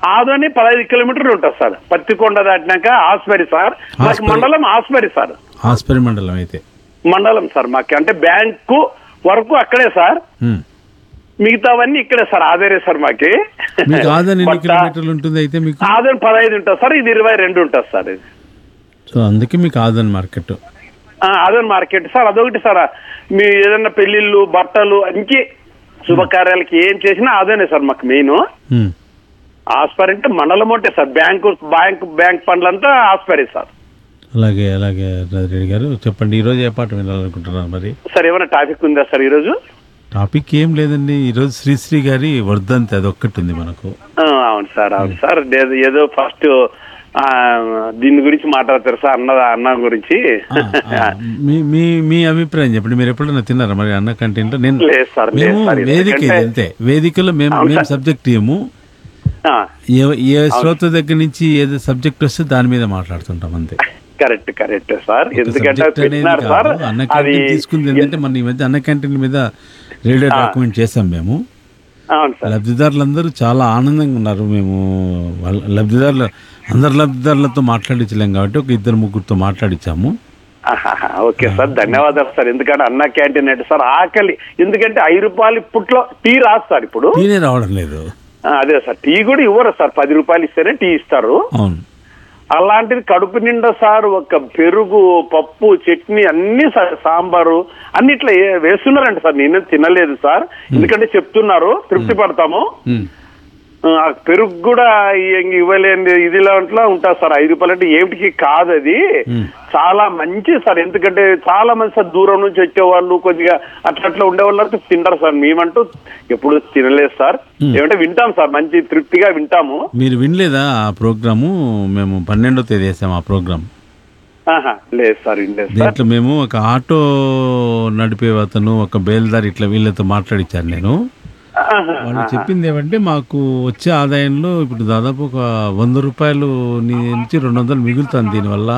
ఆదోని పదహైదు కిలోమీటర్లు ఉంటుంది సార్ పత్తికొండ దాటినాక ఆస్పరి సార్ మాకు ఆస్పరి. మండలం ఆస్పరి సార్ ఆస్పరి మండలం అయితే మండలం సార్ మాకు అంటే బ్యాంకు వరకు అక్కడే సార్ ఉమ్. మిగతావన్నీ ఇక్కడే సార్ ఆదేరే సార్ మాకి మీకు ఆదాయం ఎన్ని బట్ట- కిలోమీటర్లు ఉంటుంది అయితే మీకు ఆదోని పదహైదు ఉంటుంది సార్ ఇది ఇరవై రెండు ఉంటుంది సార్ ఇది సో అందుకే మీకు ఆదాన్ మార్కెట్ ఆ, అదొని మార్కెట్ సార్ అదొకటి సార్ మీ ఏదైనా పెళ్లిళ్ళు బట్టలు ఇంకే శుభకార్యాలకి ఏం చేసినా అదేనే సార్ మాకు మెయిన్ ఉమ్. ఆస్పరి అంటే మండలం ఒకటే సార్ బ్యాంకు బ్యాంక్ బ్యాంక్ పనులంతా ఆస్పరి సార్ అలాగే అలాగే రెడ్డి గారు చెప్పండి ఈరోజు ఏ పాట వినాలనుకుంటున్నారు మరి సార్ ఏమైనా టాపిక్ ఉందా సార్ ఈరోజు టాపిక్ ఏం లేదండి ఈరోజు శ్రీశ్రీ గారి వర్ధంతి అది ఒక్కటి ఉంది మనకు ఆ, అవును సార్ అవును సార్ ఏదో- ఏదో ఫస్ట్ దీని గురించి మాట్లాడతారు సార్ అన్న అన్న గురించి ఆ, ఆ, మీ మీ మీ అభిప్రాయం చెప్పండి మీరు ఎప్పుడైనా తిన్నారా మరి అన్న కంటెంట్లో నేను లేదు సార్, లేదు మేము సార్, వేదిక ఇది ఎందుకంటే- అంతే వేదికలో మేము అవును మేము సార్. సబ్జెక్ట్ ఏము ఆ, ఏ ఏ శ్రోత దగ్గర నుంచి ఏదో సబ్జెక్ట్ వస్తే దాని మీద మాట్లాడుతుంటాం అంతే కరెక్ట్ కరెక్ట్ సార్ ఎందుకంటే సబ్జెక్ట్ అనేది పెట్టినారు సార్ కాదు. అన్న అది క్యాంటీన్ తీసుకుంది ఏంటంటే మన ఈ మధ్య అన్న క్యాంటీన్ మీద రేడియో డాక్యుమెంట్ చేసాం మేము అవును సార్ లబ్ధిదారులందరూ చాలా ఆనందంగా ఉన్నారు మేము వాళ్ళ లబ్ధిదారులు అందరు లబ్ధిదారులతో మాట్లాడించలేం కాబట్టి ఒక ఇద్దరు ముగ్గురితో మాట్లాడించాము ఆహాహా, ఓకే సార్ ధన్యవాదాలు సార్ ఎందుకంటే అన్న క్యాంటీన్ అంటే సార్ ఆకలి ఎందుకంటే ఐదు రూపాయలు ఇప్పట్లో టీ రాదు సార్ ఇప్పుడు టీనే రావడం లేదు ఆ, అదే సార్ టీ కూడా ఇవ్వరు సార్ పది రూపాయలు ఇస్తేనే టీ ఇస్తారు అవును అలాంటిది కడుపు నిండా సార్ ఒక పెరుగు పప్పు చట్నీ అన్ని సార్ సాంబారు అన్ని ఇట్లా ఏ- వేస్తున్నారంట సార్ నేను తినలేదు సార్ ఎందుకంటే చెప్తున్నారు తృప్తి పడతాము ఉమ్. ఆ పెరుగు కూడా ఇ- ఇవ్వలేని ఇదిలో అట్లా ఉంటుంది సార్ ఐదు రూపాయలు అంటే ఏమిటికి కాదు అది మ్. చాలా మంచి సార్ ఎందుకంటే చాలా మంది సార్ దూరం నుంచి వచ్చేవాళ్ళు కొద్దిగా అట్లా అట్లా ఉండేవాళ్ళు అయితే తింటారు సార్ మేమంటూ ఎప్పుడు తినలేదు సార్ మ్. ఏమంటే వింటాం సార్ మంచి తృప్తిగా వింటాము మీరు వినలేదా ఆ ప్రోగ్రాము మేము పన్నెండో తేదీ వేసాం ఆ ప్రోగ్రామ్ ఆహా, లేదు సార్ వినలేదు సార్ దీంట్లో మేము ఒక ఆటో నడిపే అతను ఒక బేల్దారి ఇట్లా వీళ్ళతో మాట్లాడించాను నేను ఆహా, వాళ్ళు చెప్పింది ఏమంటే మాకు వచ్చే ఆదాయంలో ఇప్పుడు దాదాపు ఒక వంద రూపాయలు నుంచి రెండు వందలు మిగులుతుంది దీనివల్ల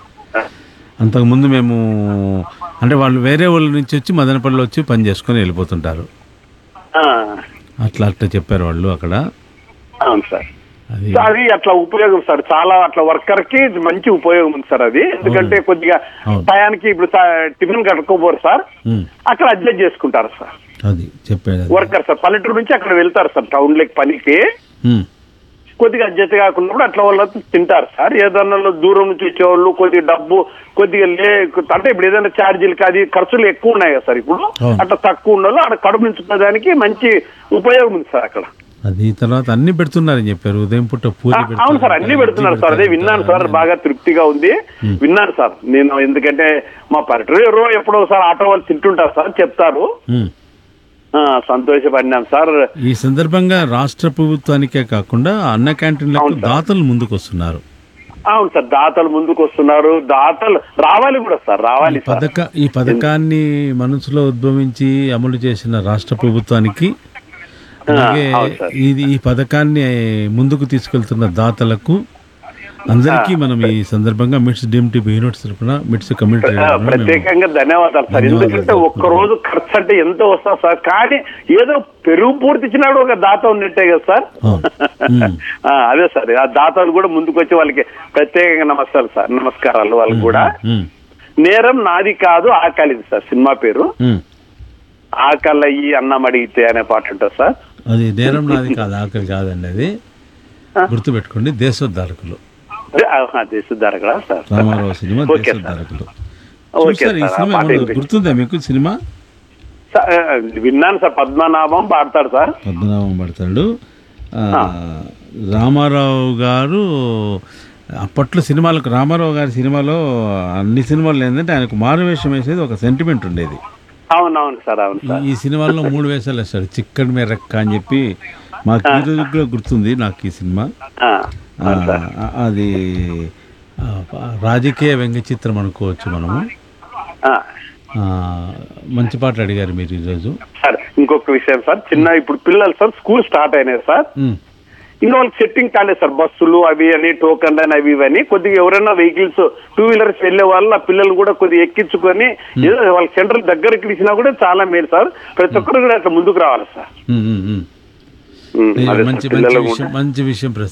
అంతకుముందు మేము అంటే వాళ్ళు వేరే వాళ్ళ నుంచి వచ్చి మదనపల్లిలో వచ్చి పని చేసుకొని వెళ్ళిపోతుంటారు ఆ, అట్లా అట్లా చెప్పారు వాళ్ళు అక్కడ అవును సార్ అది సో అది అట్లా ఉపయోగం సార్ చాలా అట్లా వర్కర్ కి మంచి ఉపయోగం ఉంది సార్ అది ఎందుకంటే కొద్దిగా అవును. టయానికి ఇప్పుడు సా- టిఫిన్ కట్టుకోపోరు సార్ ఉమ్, అక్కడ అడ్జస్ట్ చేసుకుంటారు సార్ అది చెప్పాడు అది. వర్కర్ సార్ పల్లెటూరు నుంచి అక్కడ వెళ్తారు సార్ టౌన్ లెక్ పనికి ఉమ్, కొద్దిగా అడ్జస్ట్ కాకుండా అట్లా వాళ్ళు తింటారు సార్ ఏదన్నా దూరం నుంచి వచ్చేవాళ్ళు కొద్దిగా డబ్బు కొద్దిగా లే అంటే ఇప్పుడు ఏదైనా ఛార్జీలకి అది ఖర్చులు ఎక్కువ ఉన్నాయి కదా సార్ ఇప్పుడు అవును. అట్లా తక్కువ ఉండాలి అక్కడ కడుపు నుంచుకోవడానికి మంచి ఉపయోగం ఉంది సార్ అక్కడ అది తర్వాత అన్ని పెడుతున్నారని చెప్పారు ఉదయం పూట పూరి ఆ, అవును సార్ అన్ని పెడుతున్నారు సార్ అదే విన్నాను సార్ బాగా తృప్తిగా ఉంది విన్నాను సార్ నేను ఎందుకంటే మా పల్లెటూరు ఎవరో ఎప్పుడో సార్ ఆటో వాళ్ళు తింటుంటారు సార్ చెప్తారు ఉమ్. ఆ, సంతోషపడినాం సార్ ఈ సందర్భంగా రాష్ట్ర ప్రభుత్వానికే కాకుండా అన్న క్యాంటీన్లకు దాతలు ముందుకు వస్తున్నారు అవును సార్ దాతలు ముందుకు వస్తున్నారు దాతలు రావాలి కూడా సార్ రావాలి సార్ పథక ఈ పథకాన్ని మనసులో ఉద్భవించి అమలు చేసిన రాష్ట్ర ప్రభుత్వానికి అలాగే అవును సార్. ఇది ఈ పథకాన్ని ముందుకు తీసుకెళ్తున్న దాతలకు అందరికీ మనం ఈ సందర్భంగా మిట్స్ డిఎంటీ యూనిట్స్ తరఫున మిట్స్ కమ్యూనిటీ ఆ, ప్రత్యేకంగా ధన్యవాదాలు సార్ ఎందుకంటే ఒక్క రోజు ఖర్చు అంటే ఎంతో వస్తుంది సార్ కానీ ఏదో పెరుగు పూర్తి ఇచ్చినాడు ఒక దాత ఉన్నట్టే కదా సార్ ఉమ్. ఆ, అదే సార్ ఆ దాతలు కూడా ముందుకు వచ్చి వాళ్ళకి ప్రత్యేకంగా నమస్కారాలు సార్ నమస్కారాలు వాళ్ళకి కూడా ఉమ్, నేరం నాది కాదు ఆకలిది సార్ సినిమా పేరు ఉమ్. ఆకలయ్యి అన్నం అడిగితే అనే పాట ఉంటుంది సార్ అది నేరం నాది కాదు ఆకలి కాదండి అది గుర్తుపెట్టుకోండి దేశోద్ధారకులు అదే, ఆ, దేశుద్ధార కదా sir Ramarao cinema okay sir Desoddharakulu okay చూసారు ఈ సార్, ఆ సినిమా పాట ఏమన్నా ఏంటి? గుర్తుందా మీకు సినిమా సార్, ఆ, విన్నాను సార్ పద్మనాభం పాడతాడు సార్ పద్మనాభం పడతాడు ఆ, రామారావు గారు అప్పట్లో సినిమాలకు రామారావు గారి సినిమాలో అన్ని సినిమాలు ఏంటంటే ఆయనకు మారు వేషం వేసేది ఒక సెంటిమెంట్ ఉండేది అవునవును సార్ అవును సార్ ఈ సినిమాలో మూడు వేషాలు వేస్తాడు చిక్కడి మెరక్క అని చెప్పి మాకు ఈ రోజు కూడా గుర్తుంది నాకు ఈ సినిమా ఆ, ఆ, అది ఆ, రాజకీయ వ్యంగ్య చిత్రం అనుకోవచ్చు మనము ఆ. ఆ, మంచి పాట అడిగారు మీరు ఈరోజు సార్ ఇంకొక విషయం సార్ చిన్న ఇప్పుడు పిల్లలు సార్ స్కూల్ స్టార్ట్ అయినాయి సార్ ఉమ్, ఇంకా వాళ్ళకి సెట్టింగ్ కాలేదు సార్ బస్సులు అవి అని టోకన్ అని అవి ఇవని కొద్దిగా ఎవరైనా వెహికల్స్ టూ వీలర్స్ వెళ్లే వాళ్ళు ఆ పిల్లలు కూడా కొద్దిగా ఎక్కించుకొని ఏదో వాళ్ళ సెంటర్ దగ్గరికి ఇచ్చినా కూడా చాలా మేలు సార్ ప్రతి ఒక్కరు కూడా అట్లా ముందుకు రావాలి సార్ ఉమ్, ఉమ్, ఉమ్. ఉమ్, అదే సార్, మంచి మంచి పిల్లలు కూడా- విషయం మంచి విషయం ప్రశ్న